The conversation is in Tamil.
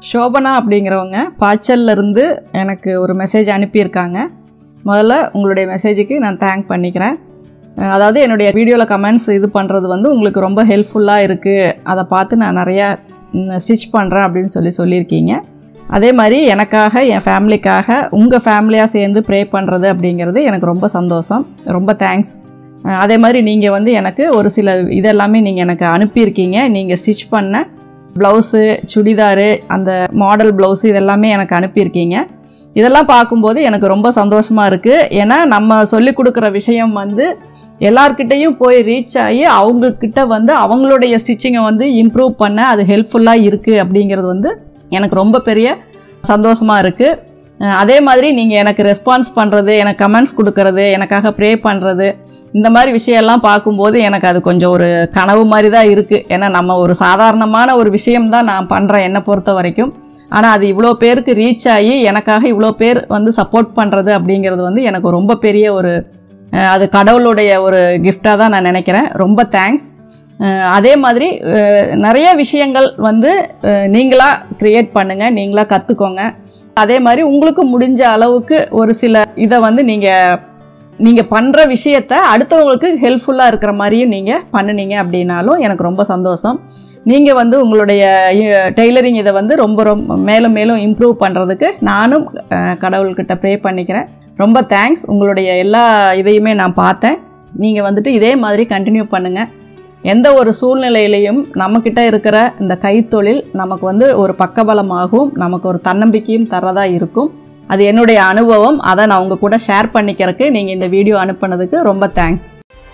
சோபனா அப்படிங்கிறவங்க பாய்ச்சல்ல இருந்து எனக்கு ஒரு மெசேஜ் அனுப்பியிருக்காங்க முதல்ல உங்களுடைய மெசேஜுக்கு நான் தேங்க் பண்ணிக்கிறேன் அஹ் அதாவது என்னுடைய வீடியோவில் கமெண்ட்ஸ் இது பண்ணுறது வந்து உங்களுக்கு ரொம்ப ஹெல்ப்ஃபுல்லாக இருக்குது அதை பார்த்து நான் நிறையா ஸ்டிச் பண்ணுறேன் அப்படின்னு சொல்லி சொல்லியிருக்கீங்க அதே மாதிரி எனக்காக என் ஃபேமிலிக்காக உங்கள் ஃபேமிலியாக சேர்ந்து ப்ரே பண்ணுறது அப்படிங்கிறது எனக்கு ரொம்ப சந்தோஷம் ரொம்ப தேங்க்ஸ் அதே மாதிரி நீங்கள் வந்து எனக்கு ஒரு சில இதெல்லாமே நீங்கள் எனக்கு அனுப்பியிருக்கீங்க நீங்கள் ஸ்டிச் பண்ண ப்ளவுஸு சுடிதாரு அந்த மாடல் ப்ளவுஸு இதெல்லாமே எனக்கு அனுப்பியிருக்கீங்க இதெல்லாம் பார்க்கும்போது எனக்கு ரொம்ப சந்தோஷமாக இருக்குது ஏன்னா நம்ம சொல்லி கொடுக்குற விஷயம் வந்து எல்லார்கிட்டேயும் போய் ரீச் ஆகி அவங்கக்கிட்ட வந்து அவங்களுடைய ஸ்டிச்சிங்கை வந்து இம்ப்ரூவ் பண்ண அது ஹெல்ப்ஃபுல்லாக இருக்குது அப்படிங்கிறது வந்து எனக்கு ரொம்ப பெரிய சந்தோஷமாக இருக்குது அதே மாதிரி நீங்கள் எனக்கு ரெஸ்பான்ஸ் பண்ணுறது எனக்கு கமெண்ட்ஸ் கொடுக்கறது எனக்காக ப்ரே பண்ணுறது இந்த மாதிரி விஷயம்லாம் பார்க்கும்போது எனக்கு அது கொஞ்சம் ஒரு கனவு மாதிரி தான் இருக்குது ஏன்னா நம்ம ஒரு சாதாரணமான ஒரு விஷயம் தான் நான் பண்ணுறேன் என்னை பொறுத்த வரைக்கும் ஆனால் அது இவ்வளோ பேருக்கு ரீச் ஆகி எனக்காக இவ்வளோ பேர் வந்து சப்போர்ட் பண்ணுறது அப்படிங்கிறது வந்து எனக்கு ரொம்ப பெரிய ஒரு அஹ், அது கடவுளுடைய ஒரு கிஃப்டாக தான் நான் நினைக்கிறேன் ரொம்ப தேங்க்ஸ் அதே மாதிரி அஹ், நிறைய விஷயங்கள் வந்து அஹ், நீங்களா க்ரியேட் பண்ணுங்கள் நீங்களா கற்றுக்கோங்க அதே மாதிரி உங்களுக்கு முடிஞ்ச அளவுக்கு ஒரு சில இதை வந்து நீங்கள் நீங்கள் பண்ணுற விஷயத்த அடுத்தவங்களுக்கு ஹெல்ப்ஃபுல்லாக இருக்கிற மாதிரியும் நீங்கள் பண்ணுனீங்க அப்படின்னாலும் எனக்கு ரொம்ப சந்தோஷம் நீங்கள் வந்து உங்களுடைய டெய்லரிங் இதை வந்து ரொம்ப ரொம்ப மேலும் மேலும் இம்ப்ரூவ் பண்ணுறதுக்கு நானும் அஹ், கடவுள்கிட்ட ப்ரே பண்ணிக்கிறேன் ரொம்ப தேங்க்ஸ் உங்களுடைய எல்லா இதையுமே நான் பார்த்தேன் நீங்கள் வந்துட்டு இதே மாதிரி கண்டினியூ பண்ணுங்கள் எந்த ஒரு சூழ்நிலையிலையும் நம்மக்கிட்ட இருக்கிற இந்த கைத்தொழில் நமக்கு வந்து ஒரு பக்கபலமாகவும் நமக்கு ஒரு தன்னம்பிக்கையும் தரதா இருக்கும் அது என்னுடைய அனுபவம் அதை நான் உங்கள் கூட ஷேர் பண்ணிக்கிறதுக்கு நீங்கள் இந்த வீடியோ அனுப்புனதுக்கு ரொம்ப தேங்க்ஸ்